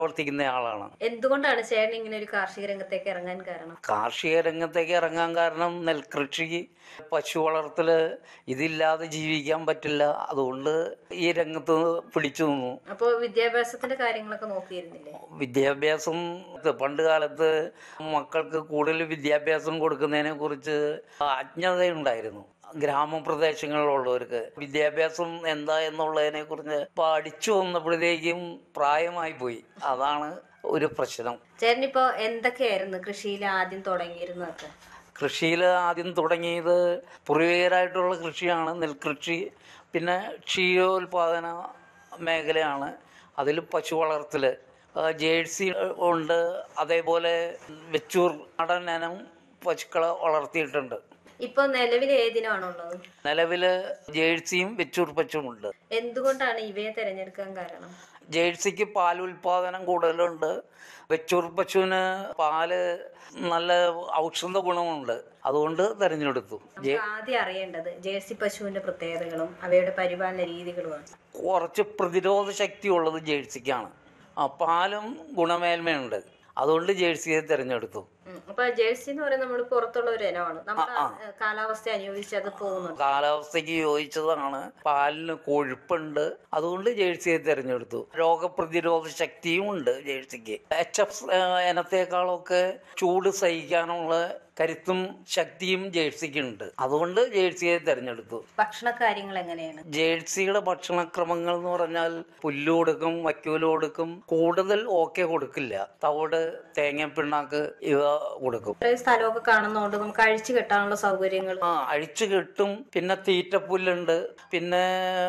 പ്രവർത്തിക്കുന്ന ആളാണ് എന്തുകൊണ്ടാണ് ചേട്ടൻ ഇങ്ങനെ ഒരു കാർഷിക രംഗത്തേക്ക് ഇറങ്ങാൻ കാരണം കാർഷിക രംഗത്തേക്ക് ഇറങ്ങാൻ കാരണം നെൽകൃഷി പശു വളർത്തല് ഇതില്ലാതെ ജീവിക്കാൻ പറ്റില്ല അതുകൊണ്ട് ഈ രംഗത്ത് പിടിച്ചു നിന്നു അപ്പൊ വിദ്യാഭ്യാസത്തിന്റെ കാര്യങ്ങളൊക്കെ നോക്കിയിരുന്നില്ലേ വിദ്യാഭ്യാസം പണ്ട് കാലത്ത് മക്കൾക്ക് കൂടുതൽ വിദ്യാഭ്യാസം കൊടുക്കുന്നതിനെ കുറിച്ച് അജ്ഞതയുണ്ടായിരുന്നു ഗ്രാമപ്രദേശങ്ങളിലുള്ളവർക്ക് വിദ്യാഭ്യാസം എന്താ എന്നുള്ളതിനെ കുറിച്ച് പഠിച്ചു വന്നപ്പോഴത്തേക്കും പ്രായമായി പോയി അതാണ് ഒരു പ്രശ്നം ചേട്ടൻ ഇപ്പോ എന്തൊക്കെയായിരുന്നു കൃഷിയിൽ ആദ്യം തുടങ്ങിയിരുന്നതൊക്കെ കൃഷിയിൽ ആദ്യം തുടങ്ങിയത് പൂർവികരായിട്ടുള്ള കൃഷിയാണ് നെൽകൃഷി പിന്നെ ക്ഷീരോത്പാദന മേഖലയാണ് അതിൽ പശു വളർത്തൽ ജേഴ്സി ഉണ്ട് അതേപോലെ വെച്ചൂർ നാടൻ ഇനം പശുക്കളെ വളർത്തിയിട്ടുണ്ട് ഇപ്പൊ നിലവിൽ ഏതിനാണുള്ളത് നിലവിൽ ജേഴ്സിയും വെച്ചൂർ പശുവും ഉണ്ട് എന്തുകൊണ്ടാണ് ഇവയെ തിരഞ്ഞെടുക്കാൻ കാരണം ജേഴ്സിക്ക് പാൽ ഉൽപാദനം കൂടുതലുണ്ട് വെച്ചൂർ പശുവിന് പാല് നല്ല ഔഷധ ഗുണമുണ്ട് അതുകൊണ്ട് തിരഞ്ഞെടുത്തു നമുക്ക് ആദ്യം അറിയേണ്ടത് ജേഴ്സി പശുവിന്റെ പ്രത്യേകതകളും അവയുടെ പരിപാലന രീതികളുമാണ് കുറച്ച് പ്രതിരോധ ശക്തിയുള്ളത് ജേഴ്സിക്കാണ് ആ പാലും ഗുണമേന്മയുണ്ട് അതുകൊണ്ട് ജേഴ്സിയെ തിരഞ്ഞെടുത്തു ഉം. അപ്പൊ ജേഴ്സി എന്ന് പറയുന്നത് നമ്മൾ പുറത്തുള്ള ഒരു ഇനമാണ് നമ്മുടെ ഏഹ്, കാലാവസ്ഥ അനുയോജിച്ച് അത് പോകുന്നുണ്ട് കാലാവസ്ഥയ്ക്ക് യോജിച്ചതാണ് പാലിന് കൊഴുപ്പുണ്ട് അതുകൊണ്ട് ജേഴ്സിയെ തിരഞ്ഞെടുത്തു രോഗപ്രതിരോധ ശക്തിയും ഉണ്ട് ജേഴ്സിക്ക് എച്ച് എഫ് ഇനത്തെക്കാളൊക്കെ ചൂട് സഹിക്കാനുള്ള കരുത്തും ശക്തിയും ജേഴ്സിക്ക് ഉണ്ട് അതുകൊണ്ട് ജേഴ്സിയെ തിരഞ്ഞെടുത്തു ഭക്ഷണ കാര്യങ്ങൾ എങ്ങനെയാണ് ജേഴ്സിയുടെ ഭക്ഷണക്രമങ്ങൾ എന്ന് പറഞ്ഞാൽ പുല്ല് കൊടുക്കും വയ്ക്കോല് കൊടുക്കും കൂടുതൽ ഓക്കെ കൊടുക്കില്ല തവിട് തേങ്ങപ്പിണ്ണാക്ക് ഇവ കൊടുക്കും ഇത്രയും സ്ഥലമൊക്കെ കാണുന്നതുകൊണ്ട് നമുക്ക് അഴിച്ചു കെട്ടാനുള്ള സൗകര്യങ്ങൾ ആ അഴിച്ചു കെട്ടും പിന്നെ തീറ്റപ്പുല്ലുണ്ട് പിന്നെ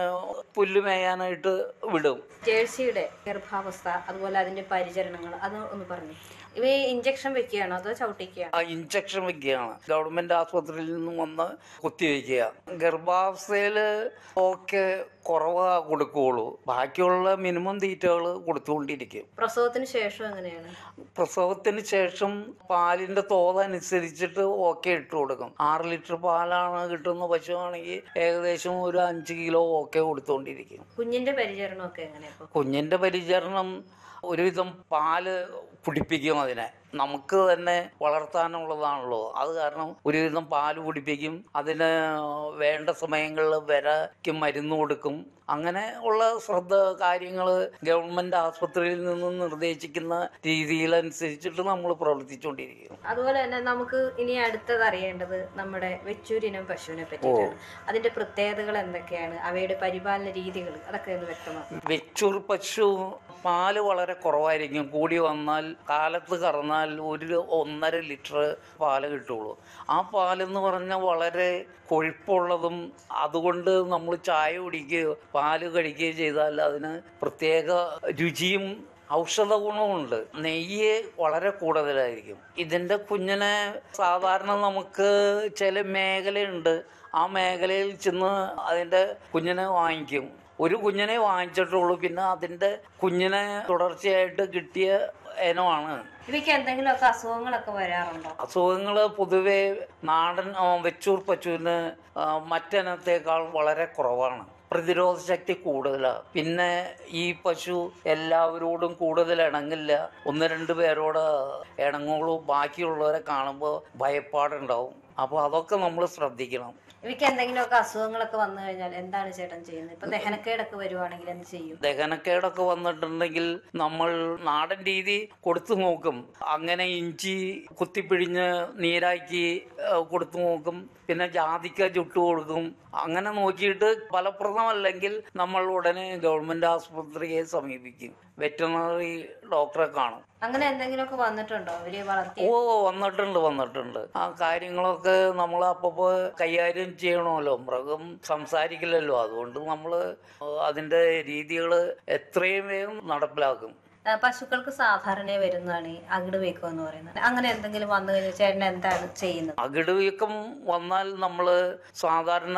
പുല്ല് മേയാനായിട്ട് വിടും ജേഴ്സിയുടെ ഗർഭാവസ്ഥ അതുപോലെ അതിന്റെ പരിചരണങ്ങൾ അത് ഒന്ന് പറഞ്ഞു ഇവ ഇഞ്ചക്ഷൻ വെക്കുകയാണോ അതോ ചവിട്ടിക്കുകയാണോ ആ ഇഞ്ചക്ഷൻ വെക്കുകയാണ് ഗവൺമെന്റ് ആസ്പത്രിയിൽ നിന്നും വന്ന് കുത്തിവെക്കുക ഗർഭാവസ്ഥയിൽ ഓക്കെ കുറവാ കൊടുക്കുകയുള്ളൂ ബാക്കിയുള്ള മിനിമം തീറ്റകൾ കൊടുത്തുകൊണ്ടിരിക്കും പ്രസവത്തിന് ശേഷം എങ്ങനെയാണ് പ്രസവത്തിന് ശേഷം പാലിന്റെ തോതനുസരിച്ചിട്ട് ഓക്കെ ഇട്ട് കൊടുക്കും ആറ് ലിറ്റർ പാലാണ് കിട്ടുന്ന പശുവാണെങ്കിൽ ഏകദേശം ഒരു അഞ്ച് കിലോ ഓക്കെ കൊടുത്തുകൊണ്ടിരിക്കും കുഞ്ഞിന്റെ പരിചരണമൊക്കെ എങ്ങനെയാ ഇപ്പൊ കുഞ്ഞിന്റെ പരിചരണം ഒരുവിധം പാല് കുടിപ്പിക്കും അതിനെ നമുക്ക് തന്നെ വളർത്താനുള്ളതാണല്ലോ അത് കാരണം ഒരുവിധം പാല് കുടിപ്പിക്കും അതിന് വേണ്ട സമയങ്ങളിൽ വിരയ്ക്ക് മരുന്ന് കൊടുക്കും അങ്ങനെ ഉള്ള ശ്രദ്ധ കാര്യങ്ങൾ ഗവൺമെന്റ് ആസ്പത്രിയിൽ നിന്നും നിർദ്ദേശിക്കുന്ന രീതിയിലനുസരിച്ചിട്ട് നമ്മൾ പ്രവർത്തിച്ചുകൊണ്ടിരിക്കും അതുപോലെ തന്നെ നമുക്ക് ഇനി അടുത്തത് അറിയേണ്ടത് നമ്മുടെ വെച്ചൂരിനം പശുവിനെ പറ്റിയിട്ടാണ് അതിന്റെ പ്രത്യേകതകൾ എന്തൊക്കെയാണ് അവയുടെ പരിപാലന രീതികൾ അതൊക്കെ ഒന്ന് വ്യക്തമാക്കും വെച്ചൂർ പശു പാല് വളരെ കുറവായിരിക്കും കൂടി വന്നാൽ കാലത്ത് കറന്നാൽ ഒരു ഒന്നര ലിറ്റർ പാല് കിട്ടുള്ളൂ ആ പാലെന്ന് പറഞ്ഞാൽ വളരെ കൊഴുപ്പുള്ളതും അതുകൊണ്ട് നമ്മൾ ചായ കുടിക്കുകയോ പാല് കഴിക്കുകയോ ചെയ്താൽ അതിന് പ്രത്യേക രുചിയും ഔഷധ ഗുണമുണ്ട് നെയ്യ് വളരെ കൂടുതലായിരിക്കും ഇതിൻ്റെ കുഞ്ഞിനെ സാധാരണ നമുക്ക് ചില മേഖലയുണ്ട് ആ മേഖലയിൽ ചെന്ന് അതിൻ്റെ കുഞ്ഞിനെ വാങ്ങിക്കും ഒരു കുഞ്ഞിനെ വാങ്ങിച്ചിട്ടുള്ളൂ പിന്നെ അതിൻ്റെ കുഞ്ഞിനെ തുടർച്ചയായിട്ട് കിട്ടിയ ഇനമാണ് ഇവയ്ക്ക് എന്തെങ്കിലുമൊക്കെ അസുഖങ്ങളൊക്കെ വരാറുണ്ടോ അസുഖങ്ങൾ പൊതുവെ നാടൻ ആ, വെച്ചൂർ പശുവിന് ആ, മറ്റിനത്തേക്കാൾ വളരെ കുറവാണ് പ്രതിരോധ ശക്തി കൂടുതലാണ് പിന്നെ ഈ പശു എല്ലാവരോടും കൂടുതൽ ഇണങ്ങില്ല ഒന്ന് രണ്ട് പേരോട് ഇണങ്ങുള്ളൂ ബാക്കിയുള്ളവരെ കാണുമ്പോൾ ഭയപ്പാടുണ്ടാവും അപ്പോൾ അതൊക്കെ നമ്മൾ ശ്രദ്ധിക്കണം ഇവയ്ക്ക് എന്തെങ്കിലുമൊക്കെ അസുഖങ്ങളൊക്കെ വന്നു കഴിഞ്ഞാൽ എന്താണ് ചേട്ടൻ ചെയ്യുന്നത് ഇപ്പൊ ദഹനക്കേടൊക്കെ വരുവാണെങ്കിൽ എന്ത് ചെയ്യും ദഹനക്കേടൊക്കെ വന്നിട്ടുണ്ടെങ്കിൽ നമ്മൾ നാടൻ രീതി കൊടുത്തു നോക്കും അങ്ങനെ ഇഞ്ചി കുത്തിപ്പിഴിഞ്ഞ് നീരാക്കി ഏഹ്, കൊടുത്തു നോക്കും പിന്നെ ജാതിക്ക ചുട്ടു കൊടുക്കും അങ്ങനെ നോക്കിയിട്ട് ഫലപ്രദമല്ലെങ്കിൽ നമ്മൾ ഉടനെ ഗവൺമെന്റ് ആസ്പത്രിയെ സമീപിക്കും വെറ്ററിനറി ഡോക്ടറെ കാണും അങ്ങനെ എന്തെങ്കിലുമൊക്കെ വന്നിട്ടുണ്ടോ അവര് വളർത്തി ഓ വന്നിട്ടുണ്ട് വന്നിട്ടുണ്ട് ആ കാര്യങ്ങളൊക്കെ നമ്മൾ അപ്പോൾ കൈകാര്യം ചെയ്യണമല്ലോ മൃഗം സംസാരിക്കില്ലല്ലോ അതുകൊണ്ട് നമ്മൾ അതിൻ്റെ രീതികൾ എത്രയും വേഗം നടപ്പിലാക്കും ആ, പശുക്കൾക്ക് സാധാരണ വരുന്നതാണ് ഈ അകിട് വീക്കം എന്ന് പറയുന്നത് അങ്ങനെ എന്തെങ്കിലും വന്നു കഴിഞ്ഞാൽ ചേട്ടൻ എന്താണ് ചെയ്യുന്നത് അകിടുവീക്കം വന്നാൽ നമ്മൾ സാധാരണ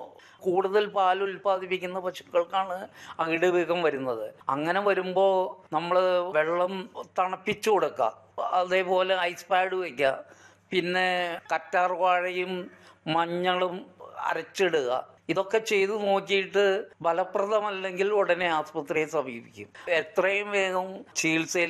കൂടുതൽ പാൽ ഉൽപ്പാദിപ്പിക്കുന്ന പശുക്കൾക്കാണ് അകിടുവീക്കം വരുന്നത് അങ്ങനെ വരുമ്പോൾ നമ്മൾ വെള്ളം തണുപ്പിച്ചു കൊടുക്കുക അതേപോലെ ഐസ് പാഡ് വയ്ക്കുക പിന്നെ കറ്റാർ വാഴയും മഞ്ഞളും അരച്ചിടുക ഇതൊക്കെ ചെയ്തു നോക്കിയിട്ട് ഫലപ്രദമല്ലെങ്കിൽ ഉടനെ ആസ്പത്രിയെ സമീപിക്കും എത്രയും വേഗം ചികിത്സയിൽ